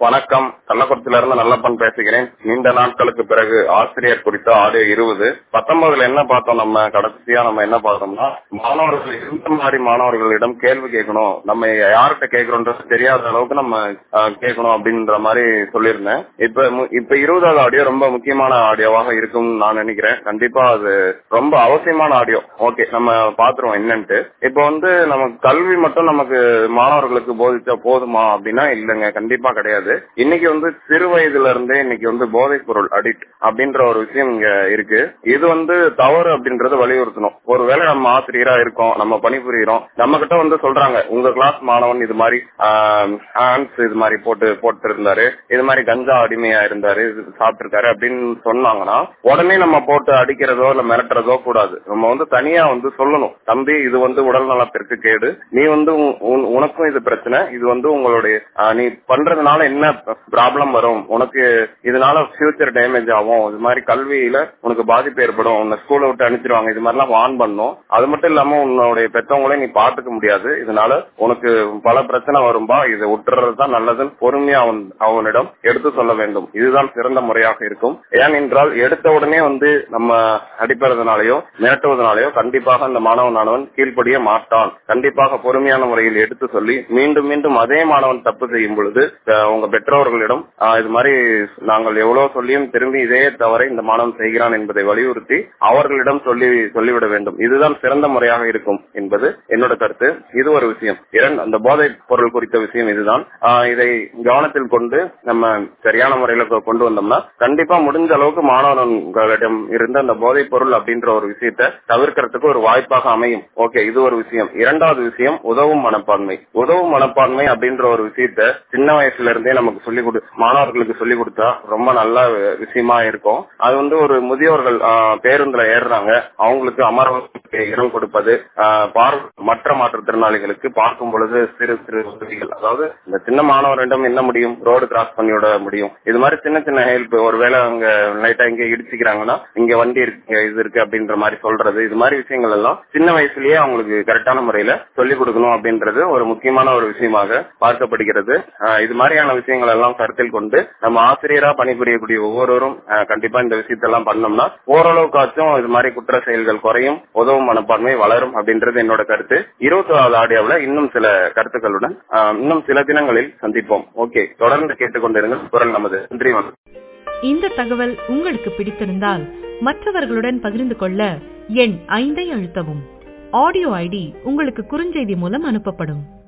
வணக்கம் கள்ளக்குறிச்சியில இருந்து நல்லப்பன் பேசுகிறேன் நீண்ட நாட்களுக்கு பிறகு ஆசிரியர் குறித்த ஆடியோ இருபது பத்தொன்பதுல என்ன பார்த்தோம் நம்ம கடைசியா நம்ம என்ன பார்த்தோம்னா மாணவர்கள் இருந்த மாதிரி மாணவர்களிடம் கேள்வி கேட்கணும் நம்ம யார்கிட்ட கேட்கிறோன்றது தெரியாத அளவுக்கு நம்ம அஹ், கேட்கணும் அப்படின்ற மாதிரி சொல்லியிருந்தேன் இப்ப மு- இப்ப இருபதாவது ஆடியோ ரொம்ப முக்கியமான ஆடியோவாக இருக்கும்னு நான் நினைக்கிறேன் கண்டிப்பா அது ரொம்ப அவசியமான ஆடியோ ஓகே நம்ம பாத்துருவோம் என்னன்ட்டு இப்ப வந்து நமக்கு கல்வி மட்டும் நமக்கு மாணவர்களுக்கு போதிச்சா போதுமா அப்படின்னா இல்லைங்க கண்டிப்பா கிடையாது இன்னைக்கு வந்து சிறு வயதுல இருந்தே இன்னைக்கு வந்து போதைப் பொருள் அடிக்ட் அப்படின்ற ஒரு விஷயம் இங்க இருக்கு இது வந்து தவறு அப்படின்றத வலியுறுத்தணும் ஒருவேளை நம்ம ஆசிரியரா இருக்கோம் நம்ம பணிபுரியிறோம் நம்ம கிட்ட வந்து சொல்றாங்க உங்க கிளாஸ் மாணவன் இது மாதிரி ஹேண்ட்ஸ் இது மாதிரி போட்டு போட்டு இருந்தாரு இது மாதிரி கஞ்சா அடிமையா இருந்தாரு இது சாப்பிட்டு இருக்காரு அப்படின்னு சொன்னாங்கன்னா உடனே நம்ம போட்டு அடிக்கிறதோ இல்ல மிரட்டுறதோ கூடாது நம்ம வந்து தனியா வந்து சொல்லணும் தம்பி இது வந்து உடல் நலத்திற்கு கேடு நீ வந்து உன்- உன்- உனக்கும் இது பிரச்சனை இது வந்து உங்களுடைய ஆஹ், நீ பண்றதுனால என்ன ப்ராப்ளம் வரும் உனக்கு இதனால ஃபியூச்சர் டேமேஜ் ஆகும் இது மாதிரி கல்வியில உனக்கு பாதிப்பு ஏற்படும் உன்னை ஸ்கூலை விட்டு அனுப்பிச்சிருவாங்க இது மாதிரிலாம் வான் பண்ணும் அது மட்டும் இல்லாம உன்னுடைய பெத்தவங்களே நீ பாத்துக்க முடியாது இதனால உனக்கு பல பிரச்சனை வரும்பா இதை விட்டுறது தான் நல்லதுன்னு பொறுமையா அவன் அவனிடம் எடுத்து சொல்ல வேண்டும் இதுதான் சிறந்த முறையாக இருக்கும் ஏனென்றால் எடுத்த உடனே வந்து நம்ம அடிப்பறதுனாலயோ மிரட்டுவதனாலயோ கண்டிப்பாக அந்த மாணவனானவன் கீழ்ப்படிய மாட்டான் கண்டிப்பாக பொறுமையான முறையில் எடுத்து சொல்லி மீண்டும் மீண்டும் அதே மாணவன் தப்பு செய்யும் பொழுது அஹ், உங்க பெற்றோர்களிடம் அஹ், இது மாதிரி நாங்கள் எவ்வளவு சொல்லியும் திரும்பி இதே தவறை இந்த மாணவன் செய்கிறான் என்பதை வலியுறுத்தி அவர்களிடம் சொல்லி சொல்லிவிட வேண்டும் இதுதான் சிறந்த முறையாக இருக்கும் என்பது என்னோட கருத்து இது ஒரு விஷயம் இரண்டு அந்த போதை பொருள் குறித்த விஷயம் இதுதான் ஆஹ், இதை கவனத்தில் கொண்டு நம்ம சரியான முறையில கொ- கொண்டு வந்தோம்னா கண்டிப்பா முடிஞ்ச அளவுக்கு மாணவர்களிடம் இருந்த அந்த போதைப் பொருள் அப்படின்ற ஒரு விஷயத்தை தவிர்க்கிறதுக்கு ஒரு வாய்ப்பாக அமையும் ஓகே இது ஒரு விஷயம் இரண்டாவது விஷயம் உதவும் மனப்பான்மை உதவும் மனப்பான்மை அப்படின்ற ஒரு விஷயத்த சின்ன வயசுல இருந்தே நமக்கு சொல்லி கொடு மாணவர்களுக்கு சொல்லி கொடுத்தா ரொம்ப நல்ல விஷயமா இருக்கும் அது வந்து ஒரு முதியோர்கள் ஆஹ், பேருந்துல ஏறுறாங்க அவங்களுக்கு அமர்வுக்கு இடம் கொடுப்பது ஆஹ், பார்வை மற்ற மாற்றுத்திறனாளிகளுக்கு பார்க்கும் பொழுது சிறு சிறு உதவிகள் அதாவது இந்த சின்ன மாணவரிடம் என்ன முடியும் ரோடு கிராஸ் பண்ணி விட முடியும் இது மாதிரி சின்ன சின்ன ஹெல்ப் ஒருவேளை அவங்க லைட்டா இங்க இடிச்சுக்கிறாங்கன்னா இங்க வண்டி இருக்கு இது இருக்கு அப்படின்ற மாதிரி சொல்றது இது மாதிரி விஷயங்கள் எல்லாம் சின்ன வயசுலயே அவங்களுக்கு கரெக்டான முறையில சொல்லிக் கொடுக்கணும் அப்படின்றது ஒரு முக்கியமான ஒரு விஷயமாக பார்க்கப்படுகிறது ஆஹ் இது மாதிரியான விஷயங்கள் எல்லாம் கருத்தில் கொண்டு நம்ம ஆசிரியரா பணிபுரியக்கூடிய ஒவ்வொருவரும் ஆஹ் கண்டிப்பா இந்த விஷயத்தெல்லாம் பண்ணோம்னா ஓரளவுக்காச்சும் இது மாதிரி குற்ற செயல்கள் குறையும் உதவும் மனப்பான்மை வளரும் அப்படின்றது என்னோட கருத்து இருபத்தோராவது ஆடியோவில் இன்னும் சில கருத்துக்களுடன் ஆஹ் இன்னும் சில தினங்களில் சந்திப்போம் ஓகே தொடர்ந்து கேட்டுக்கொண்டிருங்கள் குரல் நமது நன்றி வணக்கம் இந்த தகவல் உங்களுக்கு பிடித்திருந்தால் மற்றவர்களுடன் பகிர்ந்து கொள்ள எண் ஐந்தை அழுத்தவும் ஆடியோ ஐடி உங்களுக்கு குறுஞ்செய்தி மூலம் அனுப்பப்படும்